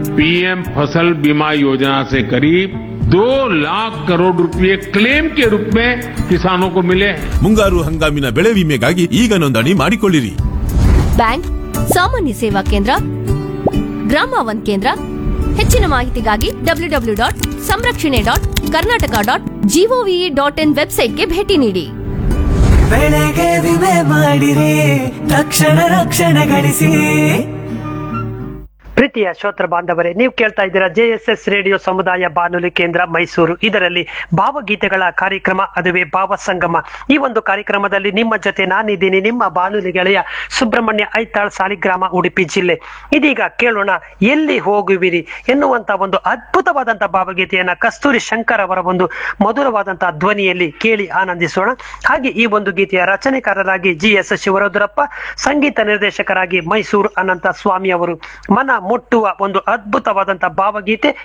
PM फसल बीमा योजना से करीब दो लाख करोड़ रुपए क्लेम के रूप में किसानों को मिले हैं ಮುಂಗಾರು ಹಂಗಾಮಿನ ಬೆಳೆ ವಿಮೆಗಾಗಿ ಈಗ ನೋಂದಣಿ ಮಾಡಿಕೊಳ್ಳಿರಿ ಬ್ಯಾಂಕ್ ಸಾಮಾನ್ಯ ಸೇವಾ ಕೇಂದ್ರ ಗ್ರಾಮ ಒನ್ ಕೇಂದ್ರ ಹೆಚ್ಚಿನ ಮಾಹಿತಿಗಾಗಿ W W dot Samrakshane dot Karnataka dot G O V dot in ವೆಬ್ಸೈಟ್ಗೆ ಭೇಟಿ ನೀಡಿ ಬೆಳೆಗೆ ವಿಮೆ ಮಾಡಿರಿ ತಕ್ಷಣ ರಕ್ಷಣೆ ಗಳಿಸಿ ಪ್ರೀತಿಯ ಶ್ರೋತ್ರ ಬಾಂಧವರೇ ನೀವು ಕೇಳ್ತಾ ಇದ್ದೀರಾ ಜೆಎಸ್ಎಸ್ ರೇಡಿಯೋ ಸಮುದಾಯ ಬಾನುಲಿ ಕೇಂದ್ರ ಮೈಸೂರು ಇದರಲ್ಲಿ ಭಾವಗೀತೆಗಳ ಕಾರ್ಯಕ್ರಮ ಅದುವೇ ಭಾವ ಸಂಗಮ ಈ ಒಂದು ಕಾರ್ಯಕ್ರಮದಲ್ಲಿ ನಿಮ್ಮ ಜೊತೆ ನಾನಿದ್ದೀನಿ ನಿಮ್ಮ ಬಾನುಲಿ ಗೆಳೆಯ ಸುಬ್ರಹ್ಮಣ್ಯ ಐತಾಳ್ ಸಾಲಿಗ್ರಾಮ ಉಡುಪಿ ಜಿಲ್ಲೆ ಇದೀಗ ಕೇಳೋಣ ಎಲ್ಲಿ ಹೋಗುವಿರಿ ಎನ್ನುವಂತ ಒಂದು ಅದ್ಭುತವಾದಂತಹ ಭಾವಗೀತೆಯನ್ನ ಕಸ್ತೂರಿ ಶಂಕರ್ ಅವರ ಒಂದು ಮಧುರವಾದಂತಹ ಧ್ವನಿಯಲ್ಲಿ ಕೇಳಿ ಆನಂದಿಸೋಣ ಹಾಗೆ ಈ ಒಂದು ಗೀತೆಯ ರಚನೆಕಾರರಾಗಿ ಜಿ ಎಸ್ ಶಿವರುದ್ರಪ್ಪ ಸಂಗೀತ ನಿರ್ದೇಶಕರಾಗಿ ಮೈಸೂರು ಅನಂತ ಸ್ವಾಮಿ ಅವರು ಮನ ಮುಟ್ಟುವ ಒಂದು ಅದ್ಭುತವಾದಂತಹ ಭಾವಗೀತೆ